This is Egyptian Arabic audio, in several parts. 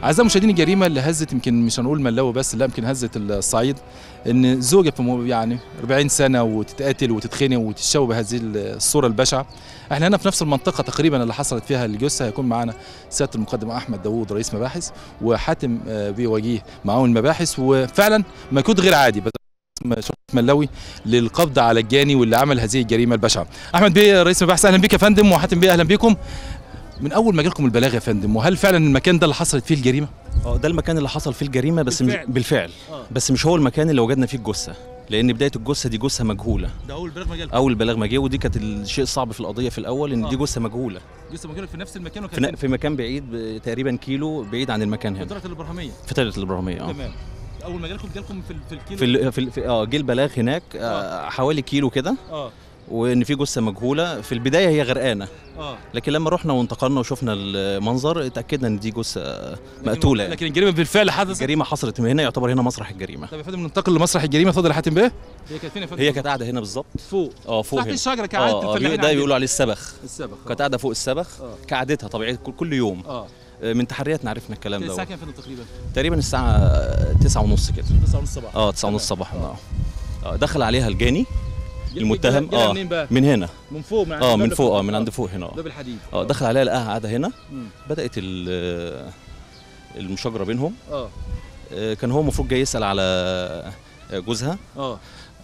اعزائي المشاهدين الجريمه اللي هزت يمكن مش هنقول ملاوي بس لا يمكن هزت الصعيد ان زوجة في مو- يعني 40 سنه وتتقاتل وتتخنق وتتشوه بهذه الصوره البشعه احنا هنا في نفس المنطقه تقريبا اللي حصلت فيها الجثه هيكون معانا سياده المقدم احمد داوود رئيس مباحث وحاتم آه، بيه وجيه معاون المباحث وفعلا مجهود غير عادي بدأ شرطه ملاوي للقبض على الجاني واللي عمل هذه الجريمه البشعه. احمد بيه رئيس مباحث اهلا بك يا فندم وحاتم بيه اهلا بكم. من اول ما جالكم البلاغ يا فندم وهل فعلا المكان ده اللي حصلت فيه الجريمه؟ اه ده المكان اللي حصل فيه الجريمه بس بالفعل. بالفعل, بالفعل. آه. بس مش هو المكان اللي وجدنا فيه الجثه لان بدايه الجثه دي جثه مجهوله ده اول بلاغ ما جالكم اول بلاغ ما جه ودي كانت الشيء الصعب في القضيه في الاول ان آه. دي جثه مجهوله لسه ما جالك في نفس المكان في, ن- في مكان بعيد ب- تقريبا كيلو بعيد عن المكان هنا فتره الابراهيميه في تلة الابراهيميه اه تمام اول ما جالكم جالكم في, ال- في الكيلو في ال- في, ال- في اه جه البلاغ هناك آه حوالي كيلو كده اه وان في جثه مجهوله في البدايه هي غرقانه اه لكن لما رحنا وانتقلنا وشفنا المنظر اتاكدنا ان دي جثه مقتوله يعني. لكن الجريمه بالفعل حدثت الجريمه حصلت من هنا يعتبر هنا مسرح الجريمه طب يا فندم ننتقل لمسرح الجريمه اتفضل يا حاتم بيه هي كانت فين يا فندم هي كانت قاعده هنا بالظبط فوق اه فوق تحت هنا الشجره كعاده اه آه، الفلاحين ده عندنا. بيقولوا عليه السبخ السبخ كانت قاعده فوق السبخ آه. كعادتها طبيعي كل- كل يوم اه آه، من تحرياتنا عرفنا الكلام كانت الساعه ده كام يا فندم تقريبا تقريبا الساعه 9 ونص كده 9 ونص صباح اه 9 ونص صباحا اه آه، دخل عليها الجاني المتهم اه اه منين بقى من هنا من فوق من عند اه من باب فوق اه الحديد. من عند فوق هنا اه باب الحديد اه دخل عليها لقاها قاعده هنا مم. بدات ال- المشاجره بينهم اه آه، كان هو المفروض جاي يسال على آه، جوزها اه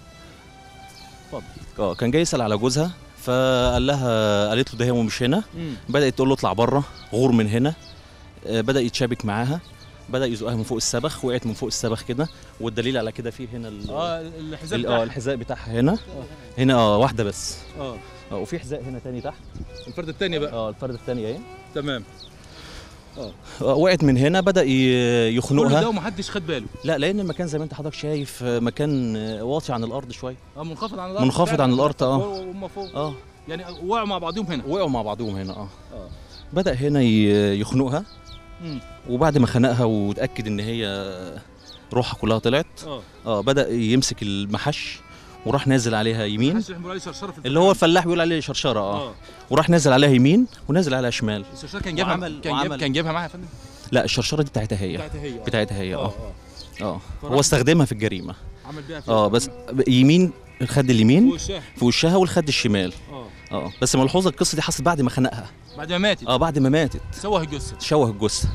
اتفضل اه كان جاي يسال على جوزها فقال لها قالت له ده هو مش هنا مم. بدات تقول له اطلع بره غور من هنا آه، بدا يتشابك معاها بدا يزقها من فوق السبخ وقعت من فوق السبخ كده والدليل على كده فيه هنا ال- اه الحزام ال- اه بتاعها. الحذاء بتاعها هنا هنا اه واحده بس اه اه وفي حذاء هنا تاني تحت الفرده الثانيه بقى اه الفرده الثانيه اهي تمام آه، وقعت من هنا بدا ي- كل ده يخنقها ومحدش خد باله لا لان المكان زي ما انت حضرتك شايف آه، مكان آه، واطي عن الارض شويه اه منخفض عن الارض منخفض فعلا. عن الأرض، اه. فوق وهم فوق اه يعني وقعوا مع بعضهم هنا وقعوا مع بعضهم هنا اه اه بدا هنا ي- يخنقها مم. وبعد ما خنقها وتاكد ان هي روحها كلها طلعت اه اه بدا يمسك المحش وراح نازل عليها يمين محدش بيقول عليه شرشره في اللي هو الفلاح بيقول عليه شرشره اه اه وراح نازل عليها يمين ونازل عليها شمال الشرشره كان جابها وعمل- كان جاب وعمل- كان جابها معاها يا فندم لا الشرشره دي بتاعتها هي بتاعتها هي بتاعتها هي اه اه اه فراح- هو استخدمها في الجريمه عمل بيها في اه بس يمين الخد فوق اليمين الشاه في وشها والخد الشمال اه اه بس ملحوظه القصه دي حصلت بعد ما خنقها بعد ما ماتت اه بعد ما ماتت سوى الجثه شوه الجثه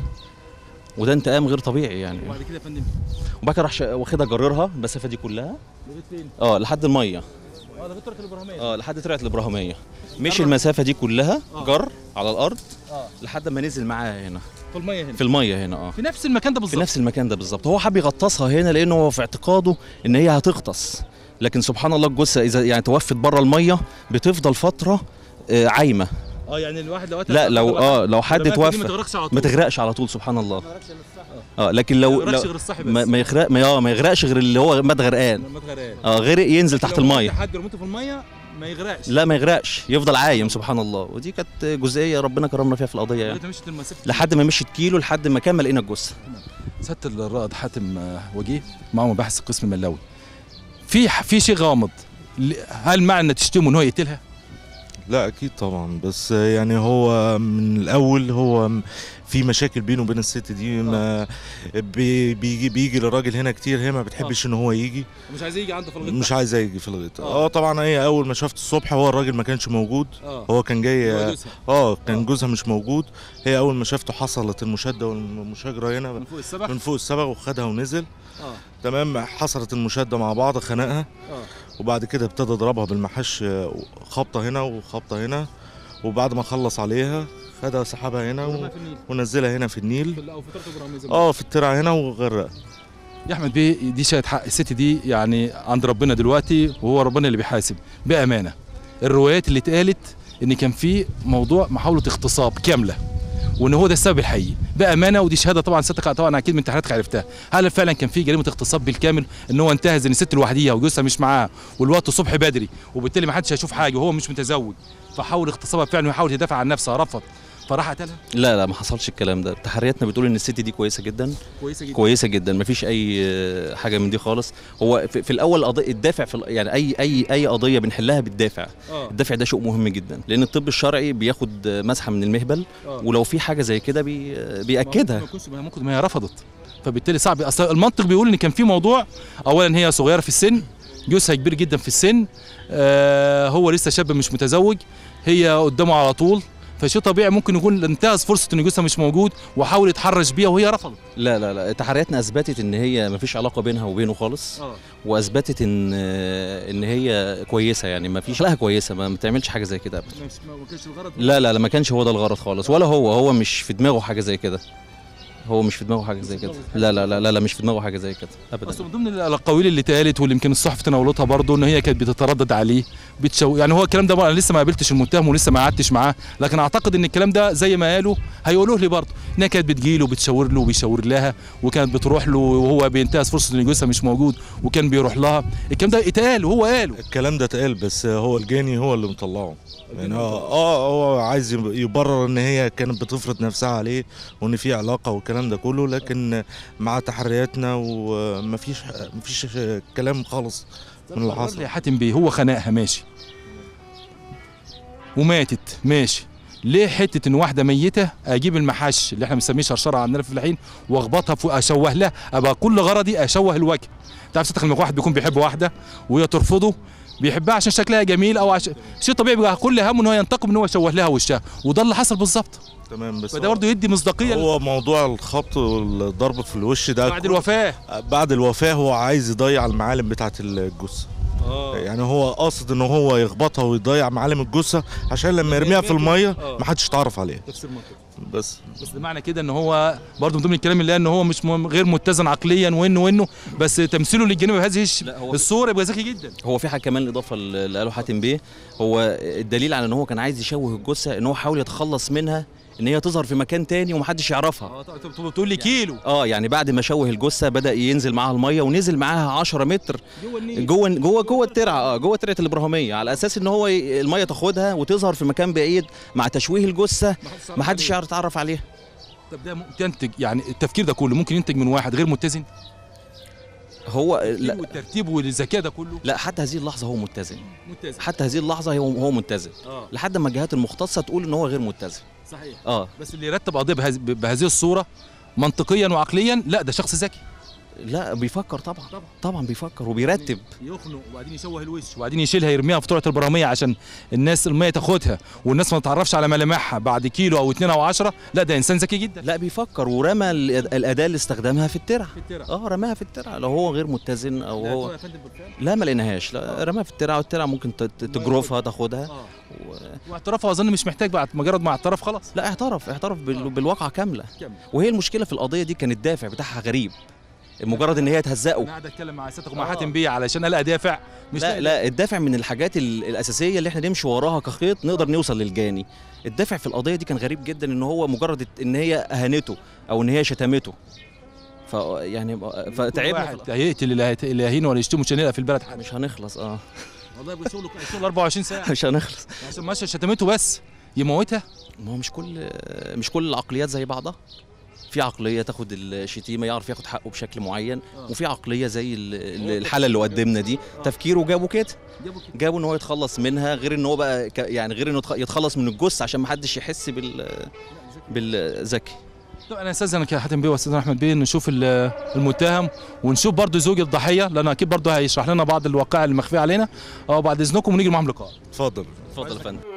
وده انتقام غير طبيعي يعني وبعد كده يا فندم وبعد كده راح شا- واخدها جررها المسافه دي كلها لغايه فين؟ اه لحد الميه اه ده بترك الابراهيميه اه لحد طلعت الابراهيميه مشي المسافه دي كلها آه. جر على الارض اه لحد ما نزل معاها هنا في الميه هنا في الميه هنا اه في نفس المكان ده في بالظبط نفس المكان ده بالظبط هو حب يغطسها هنا لانه هو في اعتقاده ان هي هتغطس لكن سبحان الله الجثه اذا يعني توفت بره الميه بتفضل فتره آه، عايمه اه يعني الواحد لو قتل لا لو اه لو حد الأماكن دي ما توفى تغرقش على طول ما تغرقش على طول سبحان الله ما تغرقش إلا الصح. اه لكن ما لو, يغرقش لو غير الصاحب ما, بس ما يغرق ما, آه، ما يغرقش غير اللي هو مات غرقان لما تغرق اه غرق ينزل تحت لو الميه حد رميته في الميه ما يغرقش لا ما يغرقش يفضل عايم سبحان الله ودي كانت جزئيه ربنا كرمنا فيها في القضيه يعني لغايه ما مشيت المسافه لحد ما مشيت كيلو لحد ما كان لقينا الجثه سياده الرائد حاتم آه، وجيه معه مباحث القسم الملاوي في في شيء غامض ل- هل معنى ان تشتمه ان هو يقتلها؟ لا اكيد طبعا بس يعني هو من الاول هو م- في مشاكل بينه وبين الست دي ما بي- بيجي بيجي للراجل هنا كتير هي ما بتحبش ان هو يجي مش عايز يجي عنده في الغيط مش عايزه يجي في الغيط آه. اه طبعا هي اول ما شافت الصبح هو الراجل ما كانش موجود اه هو كان هو جاي جوزها اه كان آه. جوزها مش موجود هي اول ما شافته حصلت المشاده والمشاجره هنا من فوق السبح من فوق السبق وخدها ونزل اه تمام حصلت المشاده مع بعض خنقها اه وبعد كده ابتدى يضربها بالمحش آه، خبطه هنا وخبطه هنا وبعد ما خلص عليها خدها سحبها هنا ورماها و... في النيل ونزلها هنا في النيل في ال- او في طرف ابراهيم زي ما اه في الترعه هنا وغرق يا احمد بيه دي شهد حق الست دي يعني عند ربنا دلوقتي وهو ربنا اللي بيحاسب بامانه الروايات اللي اتقالت ان كان في موضوع محاوله اغتصاب كامله وان هو ده السبب الحقيقي بامانه ودي شهاده طبعا ستك طبعا اكيد من تحرياتك عرفتها هل فعلا كان في جريمه اغتصاب بالكامل ان هو انتهز ان الست لوحديها وجوزها مش معاه والوقت الصبح بدري وبالتالي ما حدش هيشوف حاجه وهو مش متزوج فحاول اغتصابها فعلا ويحاول يدافع عن نفسها رفض فراح قتلها لا لا ما حصلش الكلام ده تحرياتنا بتقول ان الست دي كويسه جدا كويسه جدا كويسه جدا مفيش اي آه، حاجه من دي خالص هو في, في الاول قضية الدافع في ال- يعني اي اي اي قضيه بنحلها بالدافع اه الدافع ده شيء مهم جدا لان الطب الشرعي بياخد آه، مسحه من المهبل آه. ولو في حاجه زي كده بي آه، بياكدها ما يكونش- ما ممكن ما هي رفضت فبالتالي صعب اصل المنطق بيقول ان كان في موضوع اولا هي صغيره في السن جوزها كبير جدا في السن آه هو لسه شاب مش متزوج هي قدامه على طول فشيء طبيعي ممكن يكون انتهز فرصه ان جوزها مش موجود وحاول يتحرش بيها وهي رفضت لا لا لا تحرياتنا اثبتت ان هي مفيش علاقه بينها وبينه خالص اه واثبتت ان آه، ان هي كويسه يعني مفيش لها كويسه ما ما بتعملش حاجه زي كده ابدا ما كانش الغرض لا لا لا ما كانش هو ده الغرض خالص ولا هو هو مش في دماغه حاجه زي كده هو مش في دماغه حاجه زي كده لا لا لا لا, لا مش في دماغه حاجه زي كده ابدا بس من ضمن الاقاويل اللي اتقالت واللي يمكن الصحف تناولتها برضه ان هي كانت بتتردد عليه بتشو يعني هو الكلام ده بقى انا لسه ما قابلتش المتهم ولسه ما قعدتش معاه لكن اعتقد ان الكلام ده زي ما قالوا هيقولوه لي برضه انها كانت بتجيله وبتشاور له وبيشاور لها وكانت بتروح له وهو بينتهز فرصه ان جوزها مش موجود وكان بيروح لها الكلام ده اتقال وهو قاله الكلام ده اتقال بس هو الجاني هو اللي مطلعه يعني اه اه هو عايز يب- يبرر ان هي كانت بتفرض نفسها عليه وان في علاقه والكلام ده كله لكن مع تحرياتنا ومفيش مفيش كلام خالص من اللي قرر حصل لي يا حاتم بيه هو خنقها ماشي وماتت ماشي ليه حته ان واحده ميته اجيب المحش اللي احنا بنسميه شرشره عندنا في الفلاحين واخبطها فوق اشوه لها ابقى كل غرضي اشوه الوجه تعرف ستك لما واحد بيكون بيحب واحده وهي ترفضه بيحبها عشان شكلها جميل او عشان شيء طبيعي بيبقى كل همه ان هو ينتقم ان هو يشوه لها وشها وده اللي حصل بالظبط تمام بس فده هو- برضه يدي مصداقيه هو موضوع الخبط والضرب في الوش ده بعد كل- الوفاه بعد الوفاه هو عايز يضيع المعالم بتاعه الجثه يعني هو قاصد ان هو يخبطها ويضيع معالم الجثه عشان لما يرميها في الميه آه. ما حدش يتعرف عليها تفسير منطقي بس بس ده معنى كده ان هو برضه من ضمن الكلام اللي قال ان هو مش م- غير متزن عقليا وانه وانه بس تمثيله للجانب بهذه الش- لا، هو- الصوره يبقى ذكي جدا هو في حاجه كمان اضافه اللي قاله حاتم بيه هو الدليل على ان هو كان عايز يشوه الجثه ان هو حاول يتخلص منها ان هي تظهر في مكان تاني ومحدش يعرفها اه طب- طب بتقول لي كيلو اه يعني بعد ما شوه الجثه بدا ينزل معاها الميه ونزل معاها 10 متر جوه النيل جوه جوه جوه الترعه اه جوه ترعه الابراهيميه على اساس ان هو ي- الميه تاخدها وتظهر في مكان بعيد مع تشويه الجثه ما حدش يعرف يتعرف عليها طب ده ممكن ينتج يعني التفكير ده كله ممكن ينتج من واحد غير متزن هو التفكير لا والترتيب والذكاء ده كله لا حتى هذه اللحظه هو متزن متزن حتى هذه اللحظه هو هو متزن اه لحد ما الجهات المختصه تقول ان هو غير متزن صحيح اه بس اللي يرتب قضيه بهذه بهذه الصوره منطقيا وعقليا لا ده شخص ذكي لا بيفكر طبعا طبعا. طبعا بيفكر وبيرتب يخنق وبعدين يشوه الوش وبعدين يشيلها يرميها في ترعه البراميه عشان الناس الميه تاخدها والناس ما تتعرفش على ملامحها بعد كيلو او اتنين او عشرة لا ده انسان ذكي جدا لا بيفكر ورمى ال- الاداه اللي استخدمها في الترعه في الترعه اه رماها في الترعه لو هو غير متزن او هو يا فندم بالفعل لا ما لقيناهاش لا رماها في الترعه والترعه ممكن ت- ت- تجرفها تاخدها اه و... واعترافه اظن مش محتاج بعد مجرد ما اعترف خلاص لا اعترف اعترف بال... آه. بالواقعه كامله كمل وهي المشكله في القضيه دي كان الدافع بتاعها غريب مجرد ان هي انا تهزقه قاعد اتكلم مع سيادتك ومع آه. حاتم بيه علشان الاقي دافع مش لا لاقي لا الدافع من الحاجات ال- الاساسيه اللي احنا نمشي وراها كخيط نقدر نوصل للجاني الدافع في القضيه دي كان غريب جدا ان هو مجرد ان هي اهانته او ان هي شتمته ف يعني فتعبنا في واحد هيقتل اللي هيت- اللي هيهينه ولا يشتمه مش هنلقى في البلد القضية. حد مش هنخلص اه والله يبقى شغله شغل 24 ساعه مش هنخلص عشان ماشيه شتمته بس يموتها ما هو مش كل مش كل العقليات زي بعضها في عقليه تاخد الشتيمه يعرف ياخد حقه بشكل معين آه. وفي عقليه زي ال- ال- الحاله اللي قدمنا دي تفكيره جابه كده جابوا كده جابه ان هو يتخلص منها غير ان هو بقى ك- يعني غير انه يتخ- يتخلص من الجثه عشان ما حدش يحس بال بالذكي طب انا استاذنك يا حاتم بيه واستاذ احمد بيه نشوف ال- المتهم ونشوف برضه زوج الضحيه لان اكيد برضه هيشرح لنا بعض الواقع المخفيه علينا اه بعد اذنكم ونيجي معاهم لقاء اتفضل اتفضل يا فندم